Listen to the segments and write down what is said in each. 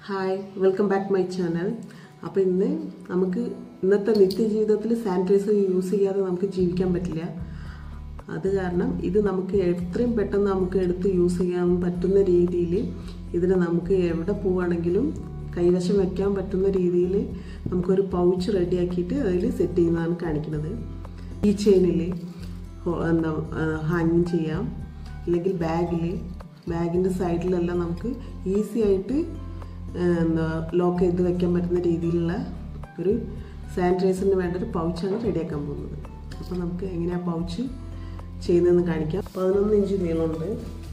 hi welcome back my channel അപ്പോൾ ഇന്ന് നമുക്ക് ഇന്നത്തെ നിത്യജീവിതത്തിൽ സാനിറ്റൈസർ യൂസ് ചെയ്യാതെ നമുക്ക് ജീവിക്കാൻ പറ്റില്ല അത് കാരണം ഇത് നമുക്ക് എത്രയും പെട്ടെന്ന് നമുക്ക് എടുത്ത് യൂസ് ചെയ്യാൻ പറ്റുന്ന രീതിയിൽ ഇതിനെ നമുക്ക് എവിടെ പോവുകയാണെങ്കിലും കൈവശം വെക്കാൻ പറ്റുന്ന രീതിയിൽ നമുക്കൊരു പൗച്ച് റെഡിയാക്കിയിട്ട് അതിൽ സെറ്റ് ചെയ്യുന്നതാണ് കാണിക്കുന്നത് ഈ ചെയിനിൽ എന്താ ഹാങ്ങിങ് ചെയ്യാം അല്ലെങ്കിൽ ബാഗിൽ ബാഗിൻ്റെ സൈഡിലെല്ലാം നമുക്ക് ഈസി ആയിട്ട് എന്താ ലോക്ക് ചെയ്ത് വെക്കാൻ പറ്റുന്ന രീതിയിലുള്ള ഒരു സാനിറ്റൈസറിന് വേണ്ട ഒരു പൗച്ചാണ് റെഡിയാക്കാൻ പോകുന്നത് അപ്പോൾ നമുക്ക് എങ്ങനെയാണ് പൗച്ച് ചെയ്യുന്നതെന്ന് കാണിക്കാം പതിനൊന്ന് ഇഞ്ച് നീളമുണ്ട്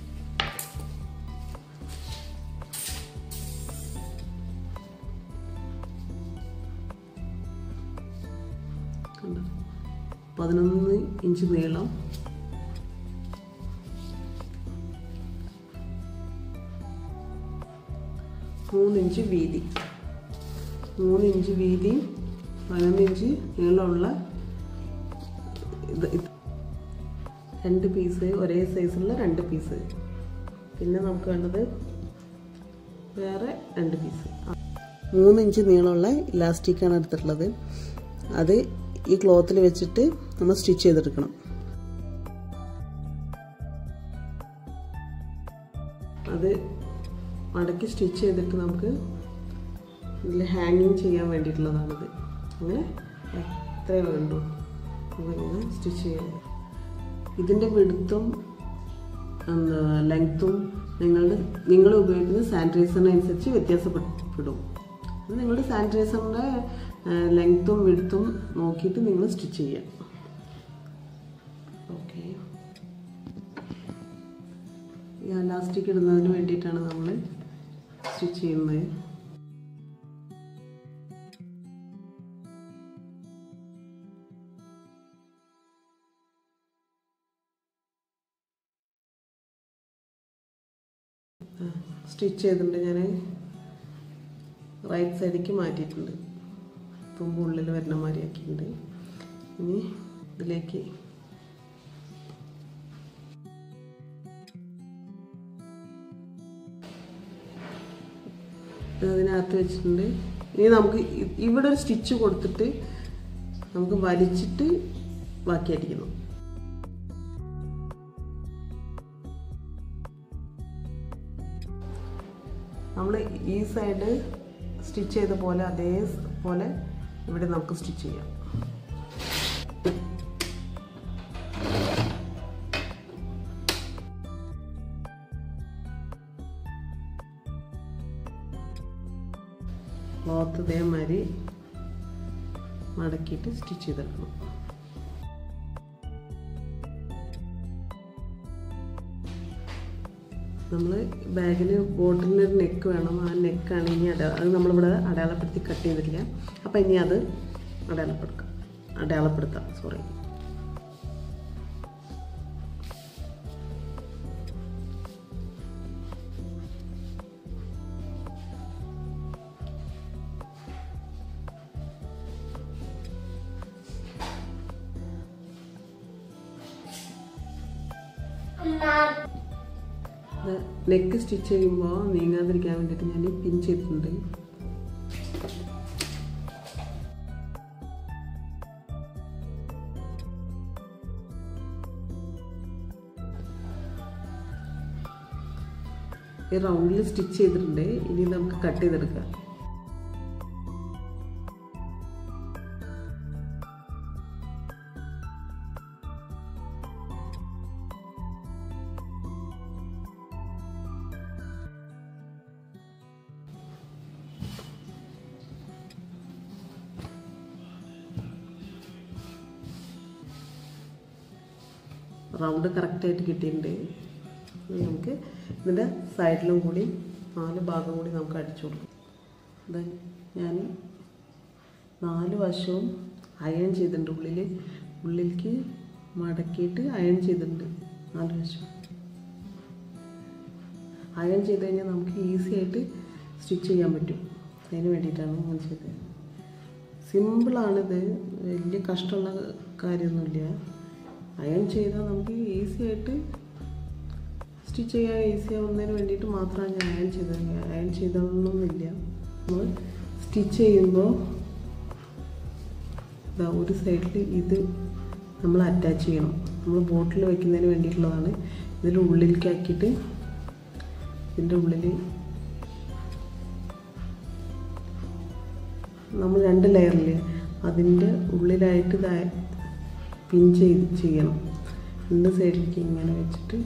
കണ്ടോ പതിനൊന്ന് ഇഞ്ച് നീളം മൂന്ന് ഇഞ്ച് വീതി മൂന്ന് ഇഞ്ച് വീതി പതിനൊന്ന് ഇഞ്ച് നീളമുള്ള ഇത് ഇത് രണ്ട് പീസ് ഒരേ സൈസുള്ള രണ്ട് പീസ് പിന്നെ നമുക്ക് വേണ്ടത് വേറെ രണ്ട് പീസ് മൂന്ന് ഇഞ്ച് നീളമുള്ള ഇലാസ്റ്റിക്കാണ് എടുത്തിട്ടുള്ളത് അത് ഈ ക്ലോത്തിൽ വെച്ചിട്ട് നമ്മൾ സ്റ്റിച്ച് ചെയ്തെടുക്കണം അത് മടക്കി സ്റ്റിച്ച് ചെയ്തിട്ട് നമുക്ക് ഇതിൽ ഹാങ്ങിങ് ചെയ്യാൻ വേണ്ടിയിട്ടുള്ളതാണിത് അങ്ങനെ എത്രയേ വേണ്ടൂ നമുക്കിങ്ങനെ സ്റ്റിച്ച് ചെയ്യാം ഇതിൻ്റെ വെടുത്തും എന്താ ലെങ്ത്തും നിങ്ങളുടെ നിങ്ങൾ ഉപയോഗിക്കുന്ന സാനിറ്റൈസറിനനുസരിച്ച് വ്യത്യാസപ്പെടും അത് നിങ്ങളുടെ സാനിറ്റൈസറിൻ്റെ ലെങ്ത്തും വെടുത്തും നോക്കിയിട്ട് നിങ്ങൾ സ്റ്റിച്ച് ചെയ്യാം ഓക്കെ ഈ അലാസ്റ്റിക് ഇടുന്നതിന് വേണ്ടിയിട്ടാണ് നമ്മൾ സ്റ്റിച്ച് ചെയ്യുന്നത് സ്റ്റിച്ച് ചെയ്തിട്ടുണ്ട് ഞാൻ റൈറ്റ് സൈഡിലേക്ക് മാറ്റിയിട്ടുണ്ട് തുമ്പ് ഉള്ളിൽ വരുന്ന മാതിരി ആക്കിയിട്ടുണ്ട് ഇനി ഇതിലേക്ക് അതിനകത്ത് വെച്ചിട്ടുണ്ട് ഇനി നമുക്ക് ഇവിടെ ഒരു സ്റ്റിച്ച് കൊടുത്തിട്ട് നമുക്ക് വലിച്ചിട്ട് ബാക്കി അടിക്കണം നമ്മൾ ഈ സൈഡ് സ്റ്റിച്ച് ചെയ്ത പോലെ അതേപോലെ ഇവിടെ നമുക്ക് സ്റ്റിച്ച് ചെയ്യാം ക്ലോത്ത് ഇതേമാതിരി മടക്കിയിട്ട് സ്റ്റിച്ച് ചെയ്തെടുക്കണം നമ്മൾ ബാഗിന് ബോട്ടിലിന് ഒരു നെക്ക് വേണം ആ നെക്കാണ് ഇനി അട അത് നമ്മളിവിടെ അടയാളപ്പെടുത്തി കട്ട് ചെയ്തില്ല അപ്പം ഇനി അത് അടയാളപ്പെടുക്കാം അടയാളപ്പെടുത്താം സോറി നെക്ക് സ്റ്റിച്ച് ചെയ്യുമ്പോൾ നീങ്ങാതിരിക്കാൻ വേണ്ടിയിട്ട് ഞാൻ പിൻ ചെയ്തിട്ടുണ്ട് ഈ റൗണ്ടിൽ സ്റ്റിച്ച് ചെയ്തിട്ടുണ്ട് ഇനി നമുക്ക് കട്ട് ചെയ്തെടുക്കാം റൗണ്ട് കറക്റ്റായിട്ട് കിട്ടിയിട്ടുണ്ട് നമുക്ക് ഇതിൻ്റെ സൈഡിലും കൂടി നാല് ഭാഗം കൂടി നമുക്ക് അടിച്ചു കൊടുക്കും ഇത് ഞാൻ നാല് വശവും അയൺ ചെയ്തിട്ടുണ്ട് ഉള്ളിൽ ഉള്ളിലേക്ക് മടക്കിയിട്ട് അയൺ ചെയ്തിട്ടുണ്ട് നാല് വശം അയൺ ചെയ്ത് കഴിഞ്ഞാൽ നമുക്ക് ഈസി ആയിട്ട് സ്റ്റിച്ച് ചെയ്യാൻ പറ്റും അതിന് വേണ്ടിയിട്ടാണ് ഞാൻ ചെയ്തത് സിമ്പിളാണിത് വലിയ കഷ്ടമുള്ള കാര്യമൊന്നുമില്ല അയൺ ചെയ്താൽ നമുക്ക് ഈസി ആയിട്ട് സ്റ്റിച്ച് ചെയ്യാൻ ഈസി ആവുന്നതിന് വേണ്ടിയിട്ട് മാത്രമാണ് ഞാൻ അയൺ ചെയ്തത് അയൺ ചെയ്തതൊന്നുമില്ല നമ്മൾ സ്റ്റിച്ച് ചെയ്യുമ്പോൾ ഇതാ ഒരു സൈഡിൽ ഇത് നമ്മൾ അറ്റാച്ച് ചെയ്യണം നമ്മൾ ബോട്ടിൽ വെക്കുന്നതിന് വേണ്ടിയിട്ടുള്ളതാണ് ഇതിൽ ഉള്ളിലേക്ക് ആക്കിയിട്ട് ഇതിൻ്റെ ഉള്ളിൽ നമ്മൾ രണ്ട് ലെയറിൽ അതിൻ്റെ ഉള്ളിലായിട്ട് ഇതാ പിൻ ചെയ്ത് ചെയ്യണം രണ്ട് സൈഡിലേക്ക് ഇങ്ങനെ വെച്ചിട്ട്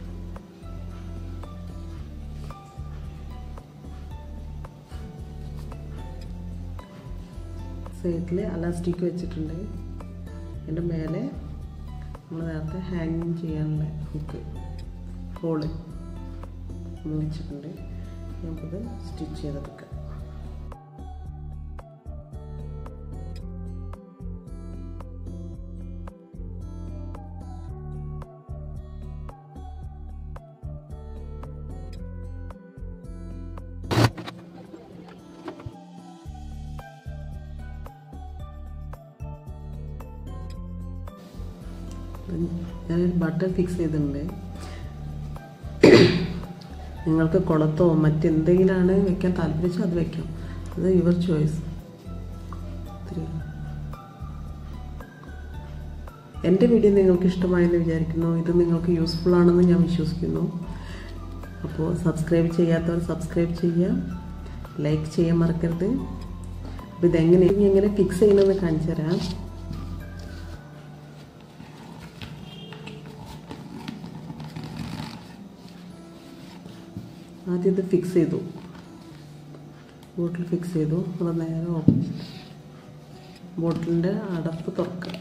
സൈഡിൽ അലാസ്റ്റിക് വെച്ചിട്ടുണ്ട് അതിൻ്റെ മേലെ നമ്മൾ നേരത്തെ ഹാങ്ങിങ് ചെയ്യാനുള്ള ഹുക്ക് ഹോള് നമ്മൾ വെച്ചിട്ടുണ്ട് നമുക്കത് സ്റ്റിച്ച് ചെയ്തെടുക്കാം ഞാനൊരു ബട്ടൺ ഫിക്സ് ചെയ്തിട്ടുണ്ട് നിങ്ങൾക്ക് കുളത്തോ മറ്റെന്തെങ്കിലാണ് വെക്കാൻ താല്പര്യം അത് വെക്കാം അത് യുവർ ചോയ്സ് എൻ്റെ വീഡിയോ നിങ്ങൾക്ക് ഇഷ്ടമായെന്ന് വിചാരിക്കുന്നു ഇത് നിങ്ങൾക്ക് യൂസ്ഫുൾ ആണെന്ന് ഞാൻ വിശ്വസിക്കുന്നു അപ്പോൾ സബ്സ്ക്രൈബ് ചെയ്യാത്തവർ സബ്സ്ക്രൈബ് ചെയ്യുക ലൈക്ക് ചെയ്യാൻ മറക്കരുത് അപ്പോൾ ഇതെങ്ങനെ ഇനി എങ്ങനെ ഫിക്സ് ചെയ്യണമെന്ന് കാണിച്ചു തരാം ആദ്യം ഇത് ഫിക്സ് ചെയ്തു ബോട്ടിൽ ഫിക്സ് ചെയ്തു അത് നേരെ ഓപ്പോസിറ്റ് ബോട്ടിലിൻ്റെ അടപ്പ് തുറക്കുക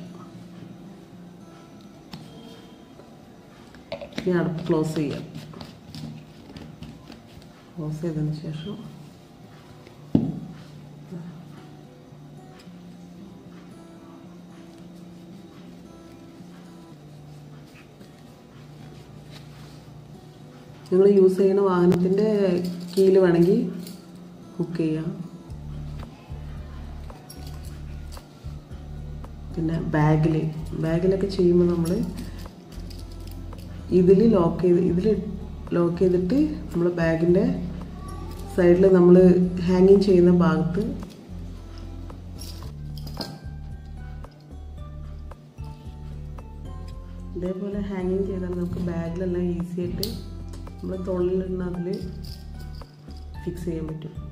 ഇനി അടപ്പ് ക്ലോസ് ചെയ്യാം ക്ലോസ് ചെയ്തതിന് ശേഷം നിങ്ങൾ യൂസ് ചെയ്യുന്ന വാഹനത്തിൻ്റെ കീയിൽ വേണമെങ്കിൽ ബുക്ക് ചെയ്യാം പിന്നെ ബാഗിൽ ബാഗിലൊക്കെ ചെയ്യുമ്പോൾ നമ്മൾ ഇതിൽ ലോക്ക് ചെയ്ത് ഇതിൽ ലോക്ക് ചെയ്തിട്ട് നമ്മൾ ബാഗിൻ്റെ സൈഡിൽ നമ്മൾ ഹാങ്ങിങ് ചെയ്യുന്ന ഭാഗത്ത് ഇതേപോലെ ഹാങ്ങിങ് ചെയ്താൽ നമുക്ക് ബാഗിലെല്ലാം ഈസി ആയിട്ട് നമ്മൾ തൊള്ളിലിടുന്ന അതിൽ ഫിക്സ് ചെയ്യാൻ പറ്റും